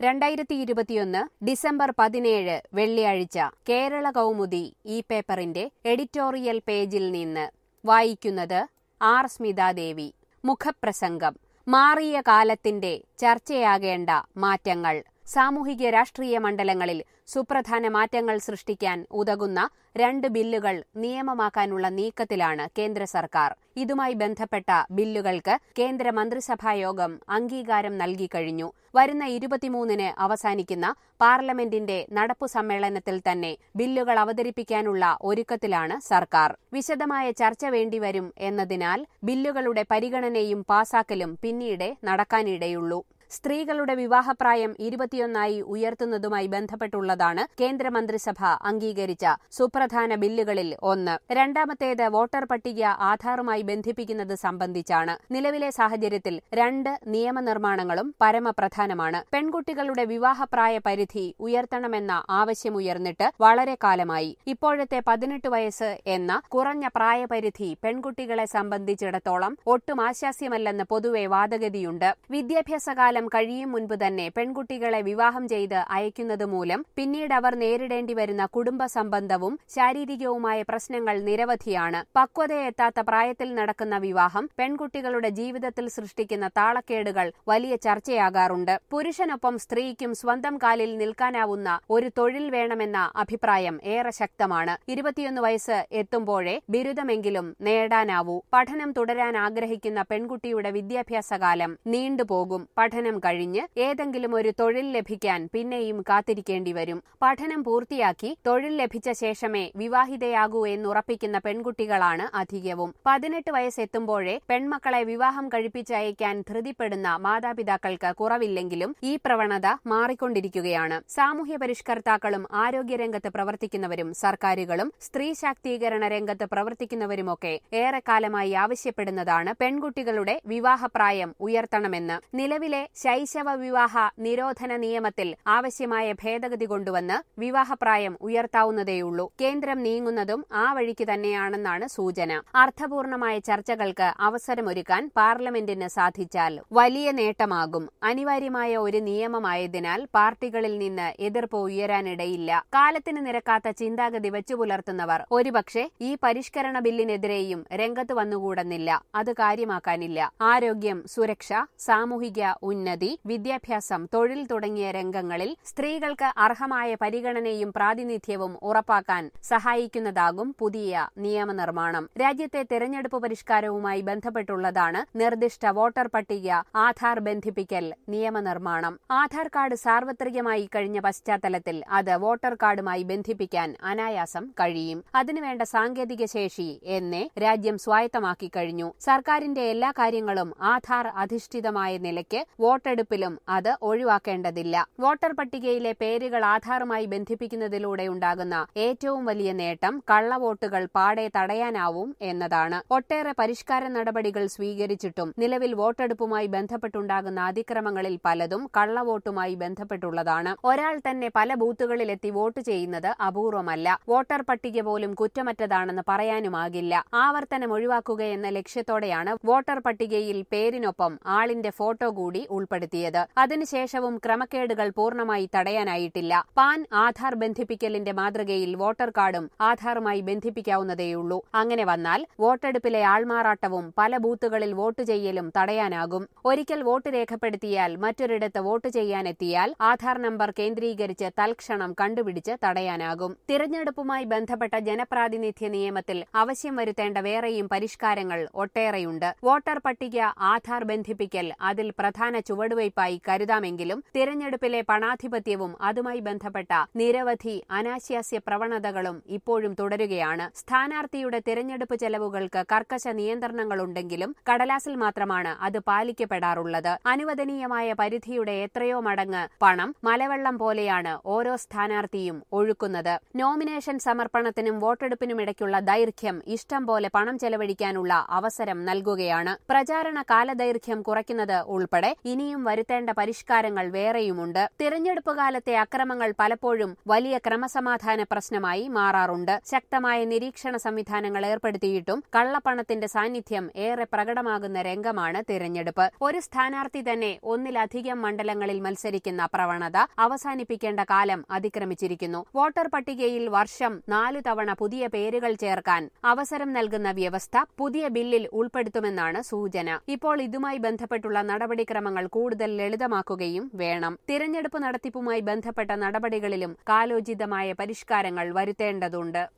രണ്ടായിരത്തി ഇരുപത്തിയൊന്ന് ഡിസംബർ പതിനേഴ് വെള്ളിയാഴ്ച കേരള കൗമുദി ഈ പേപ്പറിന്റെ എഡിറ്റോറിയൽ പേജിൽ നിന്ന് വായിക്കുന്നത് ആർ സ്മിതാദേവി മുഖപ്രസംഗം മാറിയ കാലത്തിന്റെ ചർച്ചയാകേണ്ട മാറ്റങ്ങൾ സാമൂഹിക രാഷ്ട്രീയ മണ്ഡലങ്ങളിൽ സുപ്രധാന മാറ്റങ്ങൾ സൃഷ്ടിക്കാൻ ഉതകുന്ന രണ്ട് ബില്ലുകൾ നിയമമാക്കാനുള്ള നീക്കത്തിലാണ് കേന്ദ്ര സർക്കാർ ഇതുമായി ബന്ധപ്പെട്ട ബില്ലുകൾക്ക് കേന്ദ്ര മന്ത്രിസഭായോഗം അംഗീകാരം നൽകിക്കഴിഞ്ഞു വരുന്ന ഇരുപത്തിമൂന്നിന് അവസാനിക്കുന്ന പാർലമെന്റിന്റെ നടപ്പു സമ്മേളനത്തിൽ തന്നെ ബില്ലുകൾ അവതരിപ്പിക്കാനുള്ള ഒരുക്കത്തിലാണ് സർക്കാർ വിശദമായ ചർച്ച വേണ്ടിവരും എന്നതിനാൽ ബില്ലുകളുടെ പരിഗണനയും പാസാക്കലും പിന്നീട് നടക്കാനിടയുള്ളൂ സ്ത്രീകളുടെ വിവാഹപ്രായം ഇരുപത്തിയൊന്നായി ഉയർത്തുന്നതുമായി ബന്ധപ്പെട്ടുള്ളതാണ് കേന്ദ്രമന്ത്രിസഭ അംഗീകരിച്ച സുപ്രധാന ബില്ലുകളിൽ ഒന്ന് രണ്ടാമത്തേത് വോട്ടർ പട്ടിക ആധാറുമായി ബന്ധിപ്പിക്കുന്നത് സംബന്ധിച്ചാണ് നിലവിലെ സാഹചര്യത്തിൽ രണ്ട് നിയമനിർമ്മാണങ്ങളും പരമപ്രധാനമാണ് പെൺകുട്ടികളുടെ വിവാഹപ്രായ പരിധി ഉയർത്തണമെന്ന ആവശ്യമുയർന്നിട്ട് വളരെ കാലമായി ഇപ്പോഴത്തെ പതിനെട്ട് വയസ്സ് എന്ന കുറഞ്ഞ പ്രായപരിധി പെൺകുട്ടികളെ സംബന്ധിച്ചിടത്തോളം ഒട്ടും ആശാസ്യമല്ലെന്ന് പൊതുവെ വാദഗതിയുണ്ട് വിദ്യാഭ്യാസകാലം കഴിയും മുൻപ് തന്നെ പെൺകുട്ടികളെ വിവാഹം ചെയ്ത് അയക്കുന്നത് മൂലം പിന്നീട് അവർ നേരിടേണ്ടി വരുന്ന കുടുംബ സംബന്ധവും ശാരീരികവുമായ പ്രശ്നങ്ങൾ നിരവധിയാണ് പക്വതയെത്താത്ത പ്രായത്തിൽ നടക്കുന്ന വിവാഹം പെൺകുട്ടികളുടെ ജീവിതത്തിൽ സൃഷ്ടിക്കുന്ന താളക്കേടുകൾ വലിയ ചർച്ചയാകാറുണ്ട് പുരുഷനൊപ്പം സ്ത്രീക്കും സ്വന്തം കാലിൽ നിൽക്കാനാവുന്ന ഒരു തൊഴിൽ വേണമെന്ന അഭിപ്രായം ഏറെ ശക്തമാണ് ഇരുപത്തിയൊന്ന് വയസ്സ് എത്തുമ്പോഴേ ബിരുദമെങ്കിലും നേടാനാവൂ പഠനം തുടരാൻ ആഗ്രഹിക്കുന്ന പെൺകുട്ടിയുടെ വിദ്യാഭ്യാസകാലം നീണ്ടുപോകും പഠനം കഴിഞ്ഞ് ഏതെങ്കിലും ഒരു തൊഴിൽ ലഭിക്കാൻ പിന്നെയും കാത്തിരിക്കേണ്ടി വരും പഠനം പൂർത്തിയാക്കി തൊഴിൽ ലഭിച്ച ശേഷമേ വിവാഹിതയാകൂ എന്നുറപ്പിക്കുന്ന പെൺകുട്ടികളാണ് അധികവും പതിനെട്ട് വയസ്സെത്തുമ്പോഴേ പെൺമക്കളെ വിവാഹം കഴിപ്പിച്ചയക്കാൻ ധൃതിപ്പെടുന്ന മാതാപിതാക്കൾക്ക് കുറവില്ലെങ്കിലും ഈ പ്രവണത മാറിക്കൊണ്ടിരിക്കുകയാണ് സാമൂഹ്യ പരിഷ്കർത്താക്കളും ആരോഗ്യരംഗത്ത് പ്രവർത്തിക്കുന്നവരും സർക്കാരുകളും സ്ത്രീ ശാക്തീകരണ രംഗത്ത് പ്രവർത്തിക്കുന്നവരുമൊക്കെ ഏറെക്കാലമായി ആവശ്യപ്പെടുന്നതാണ് പെൺകുട്ടികളുടെ വിവാഹപ്രായം ഉയർത്തണമെന്ന് നിലവിലെ ശൈശവ വിവാഹ നിരോധന നിയമത്തിൽ ആവശ്യമായ ഭേദഗതി കൊണ്ടുവന്ന് വിവാഹപ്രായം ഉയർത്താവുന്നതേയുള്ളൂ കേന്ദ്രം നീങ്ങുന്നതും ആ വഴിക്ക് തന്നെയാണെന്നാണ് സൂചന അർത്ഥപൂർണമായ ചർച്ചകൾക്ക് അവസരമൊരുക്കാൻ പാർലമെന്റിന് സാധിച്ചാൽ വലിയ നേട്ടമാകും അനിവാര്യമായ ഒരു നിയമമായതിനാൽ പാർട്ടികളിൽ നിന്ന് എതിർപ്പ് ഉയരാനിടയില്ല കാലത്തിന് നിരക്കാത്ത ചിന്താഗതി വെച്ചുപുലർത്തുന്നവർ ഒരുപക്ഷെ ഈ പരിഷ്കരണ ബില്ലിനെതിരെയും രംഗത്ത് വന്നുകൂടുന്നില്ല അത് കാര്യമാക്കാനില്ല ആരോഗ്യം സുരക്ഷ സാമൂഹിക ഉന്നതി വിദ്യാഭ്യാസം തൊഴിൽ തുടങ്ങിയ രംഗങ്ങളിൽ സ്ത്രീകൾക്ക് അർഹമായ പരിഗണനയും പ്രാതിനിധ്യവും ഉറപ്പാക്കാൻ സഹായിക്കുന്നതാകും പുതിയ നിയമനിർമ്മാണം രാജ്യത്തെ തെരഞ്ഞെടുപ്പ് പരിഷ്കാരവുമായി ബന്ധപ്പെട്ടുള്ളതാണ് നിർദ്ദിഷ്ട വോട്ടർ പട്ടിക ആധാർ ബന്ധിപ്പിക്കൽ നിയമനിർമ്മാണം ആധാർ കാർഡ് സാർവത്രികമായി കഴിഞ്ഞ പശ്ചാത്തലത്തിൽ അത് വോട്ടർ കാർഡുമായി ബന്ധിപ്പിക്കാൻ അനായാസം കഴിയും അതിനുവേണ്ട സാങ്കേതിക ശേഷി എന്നേ രാജ്യം സ്വായത്തമാക്കി കഴിഞ്ഞു സർക്കാരിന്റെ എല്ലാ കാര്യങ്ങളും ആധാർ അധിഷ്ഠിതമായ നിലയ്ക്ക് വോട്ടെടുപ്പിലും അത് ഒഴിവാക്കേണ്ടതില്ല വോട്ടർ പട്ടികയിലെ പേരുകൾ ആധാറുമായി ബന്ധിപ്പിക്കുന്നതിലൂടെ ഉണ്ടാകുന്ന ഏറ്റവും വലിയ നേട്ടം കള്ളവോട്ടുകൾ പാടെ തടയാനാവും എന്നതാണ് ഒട്ടേറെ പരിഷ്കാര നടപടികൾ സ്വീകരിച്ചിട്ടും നിലവിൽ വോട്ടെടുപ്പുമായി ബന്ധപ്പെട്ടുണ്ടാകുന്ന അതിക്രമങ്ങളിൽ പലതും കള്ളവോട്ടുമായി ബന്ധപ്പെട്ടുള്ളതാണ് ഒരാൾ തന്നെ പല ബൂത്തുകളിലെത്തി വോട്ട് ചെയ്യുന്നത് അപൂർവമല്ല വോട്ടർ പട്ടിക പോലും കുറ്റമറ്റതാണെന്ന് പറയാനുമാകില്ല ആവർത്തനം ഒഴിവാക്കുക എന്ന ലക്ഷ്യത്തോടെയാണ് വോട്ടർ പട്ടികയിൽ പേരിനൊപ്പം ആളിന്റെ ഫോട്ടോ കൂടി ഉൾപ്പെടുത്തിയത് അതിനുശേഷവും ക്രമക്കേടുകൾ പൂർണ്ണമായി തടയാനായിട്ടില്ല പാൻ ആധാർ ബന്ധിപ്പിക്കലിന്റെ മാതൃകയിൽ വോട്ടർ കാർഡും ആധാറുമായി ബന്ധിപ്പിക്കാവുന്നതേയുള്ളൂ അങ്ങനെ വന്നാൽ വോട്ടെടുപ്പിലെ ആൾമാറാട്ടവും പല ബൂത്തുകളിൽ വോട്ട് ചെയ്യലും തടയാനാകും ഒരിക്കൽ വോട്ട് രേഖപ്പെടുത്തിയാൽ മറ്റൊരിടത്ത് വോട്ട് ചെയ്യാനെത്തിയാൽ ആധാർ നമ്പർ കേന്ദ്രീകരിച്ച് തൽക്ഷണം കണ്ടുപിടിച്ച് തടയാനാകും തിരഞ്ഞെടുപ്പുമായി ബന്ധപ്പെട്ട ജനപ്രാതിനിധ്യ നിയമത്തിൽ ആവശ്യം വരുത്തേണ്ട വേറെയും പരിഷ്കാരങ്ങൾ ഒട്ടേറെയുണ്ട് വോട്ടർ പട്ടിക ആധാർ ബന്ധിപ്പിക്കൽ അതിൽ പ്രധാന ചുവടുവയ്പായി കരുതാമെങ്കിലും തിരഞ്ഞെടുപ്പിലെ പണാധിപത്യവും അതുമായി ബന്ധപ്പെട്ട നിരവധി അനാശാസ്യ പ്രവണതകളും ഇപ്പോഴും തുടരുകയാണ് സ്ഥാനാർത്ഥിയുടെ തിരഞ്ഞെടുപ്പ് ചെലവുകൾക്ക് കർക്കശ നിയന്ത്രണങ്ങളുണ്ടെങ്കിലും കടലാസിൽ മാത്രമാണ് അത് പാലിക്കപ്പെടാറുള്ളത് അനുവദനീയമായ പരിധിയുടെ എത്രയോ മടങ്ങ് പണം മലവെള്ളം പോലെയാണ് ഓരോ സ്ഥാനാർത്ഥിയും ഒഴുക്കുന്നത് നോമിനേഷൻ സമർപ്പണത്തിനും വോട്ടെടുപ്പിനുമിടയ്ക്കുള്ള ദൈർഘ്യം ഇഷ്ടം പോലെ പണം ചെലവഴിക്കാനുള്ള അവസരം നൽകുകയാണ് പ്രചാരണ കാലദൈർഘ്യം കുറയ്ക്കുന്നത് ഉൾപ്പെടെ ഇനി ഇനിയും വരുത്തേണ്ട പരിഷ്കാരങ്ങൾ വേറെയുമുണ്ട് തിരഞ്ഞെടുപ്പ് കാലത്തെ അക്രമങ്ങൾ പലപ്പോഴും വലിയ ക്രമസമാധാന പ്രശ്നമായി മാറാറുണ്ട് ശക്തമായ നിരീക്ഷണ സംവിധാനങ്ങൾ ഏർപ്പെടുത്തിയിട്ടും കള്ളപ്പണത്തിന്റെ സാന്നിധ്യം ഏറെ പ്രകടമാകുന്ന രംഗമാണ് തിരഞ്ഞെടുപ്പ് ഒരു സ്ഥാനാർത്ഥി തന്നെ ഒന്നിലധികം മണ്ഡലങ്ങളിൽ മത്സരിക്കുന്ന പ്രവണത അവസാനിപ്പിക്കേണ്ട കാലം അതിക്രമിച്ചിരിക്കുന്നു വോട്ടർ പട്ടികയിൽ വർഷം നാലു തവണ പുതിയ പേരുകൾ ചേർക്കാൻ അവസരം നൽകുന്ന വ്യവസ്ഥ പുതിയ ബില്ലിൽ ഉൾപ്പെടുത്തുമെന്നാണ് സൂചന ഇപ്പോൾ ഇതുമായി ബന്ധപ്പെട്ടുള്ള നടപടിക്രമങ്ങൾ കൂടുതൽ ലളിതമാക്കുകയും വേണം തിരഞ്ഞെടുപ്പ് നടത്തിപ്പുമായി ബന്ധപ്പെട്ട നടപടികളിലും കാലോചിതമായ പരിഷ്കാരങ്ങൾ വരുത്തേണ്ടതുണ്ട്